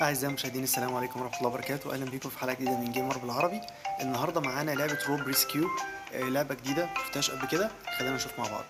اعزائي المشاهدين السلام عليكم ورحمه الله وبركاته اهلا بيكم في حلقه جديده من جيمر بالعربي النهارده معانا لعبه روب ريسكيو آه، لعبه جديده ما شفتهاش قبل كده خلينا نشوف مع بعض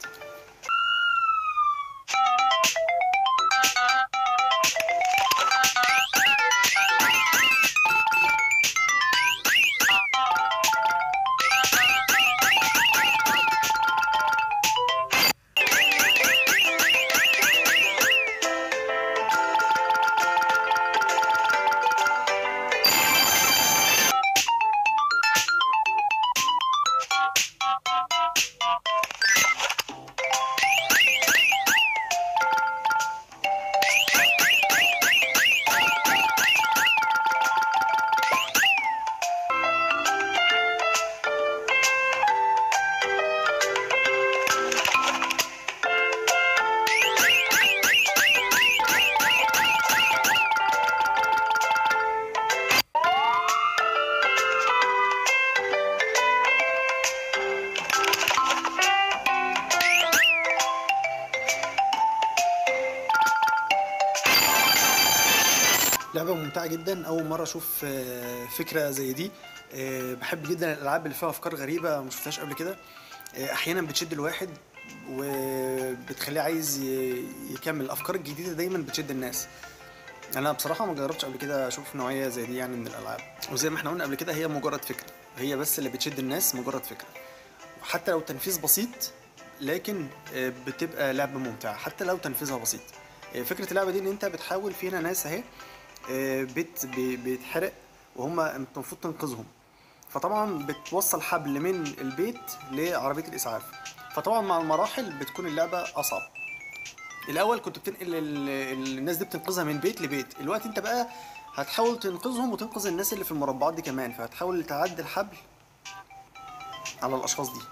لعبه ممتعه جدا اول مره اشوف آه، فكره زي دي آه، بحب جدا الالعاب اللي فيها افكار غريبه ما شفتهاش قبل كده آه، احيانا بتشد الواحد وبتخليه عايز ي- يكمل الافكار الجديده دايما بتشد الناس انا بصراحه ما جربتش قبل كده اشوف نوعيه زي دي يعني من الالعاب وزي ما احنا قلنا قبل كده هي مجرد فكره هي بس اللي بتشد الناس مجرد فكره وحتى لو تنفيذ بسيط لكن آه، بتبقى لعبه ممتعه حتى لو تنفيذها بسيط آه، فكره اللعبه دي ان انت بتحاول في هنا ناس اهي آه، بت بي- بيتحرق وهم انت المفروض تنقذهم فطبعا بتوصل حبل من البيت لعربيه الاسعاف فطبعا مع المراحل بتكون اللعبه اصعب الاول كنت بتنقل ال- ال- الناس دي بتنقذها من بيت لبيت الوقت انت بقى هتحاول تنقذهم وتنقذ الناس اللي في المربعات دي كمان فهتحاول تعدي الحبل على الاشخاص دي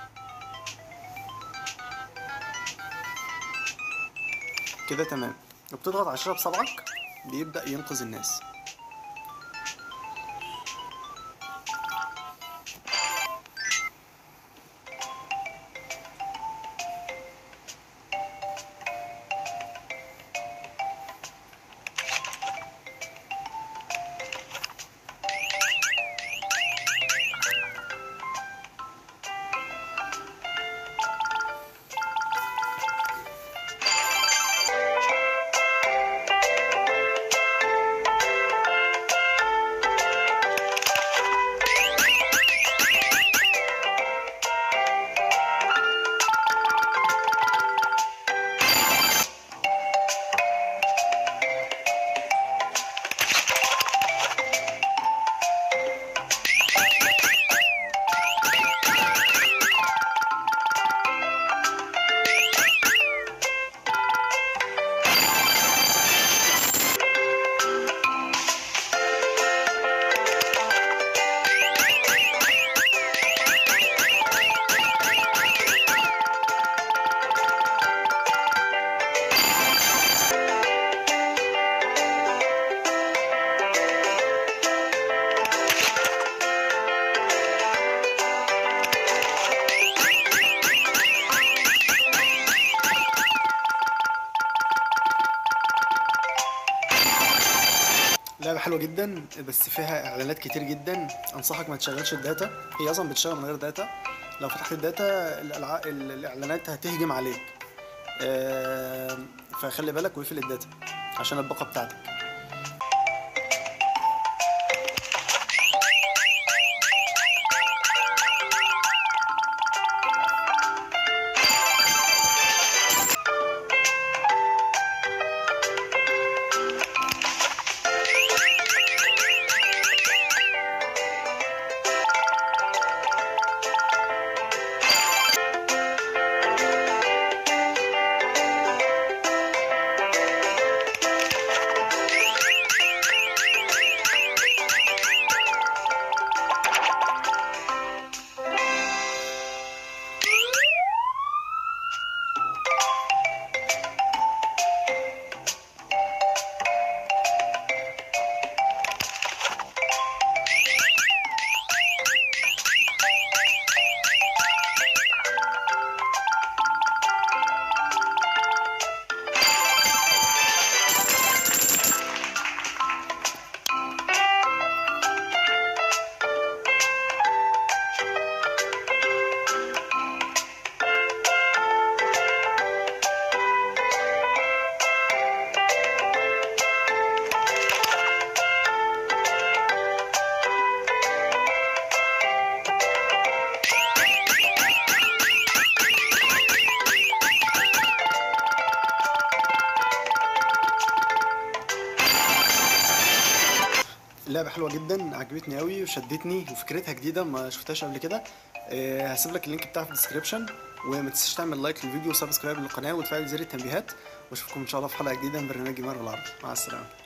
كده تمام وبتضغط على الشاشه بصبعك بيبدا ينقذ الناس لعبة حلوة جدا بس فيها اعلانات كتير جدا انصحك ما تشغلش الداتا هي اصلا بتشتغل من غير داتا لو فتحت الداتا الألع... ال- الاعلانات هتهجم عليك آه، فخلي بالك واقفل الداتا عشان الباقة بتاعتك لعبه حلوه جدا عجبتني قوي وشدتني وفكرتها جديده ما شفتهاش قبل كده آه، هسيب لك اللينك بتاعها في الديسكربشن وما تنساش تعمل لايك للفيديو وسبسكرايب للقناه وتفعل زر التنبيهات واشوفكم ان شاء الله في حلقه جديده من برنامج جيمار بالعربي مع السلامه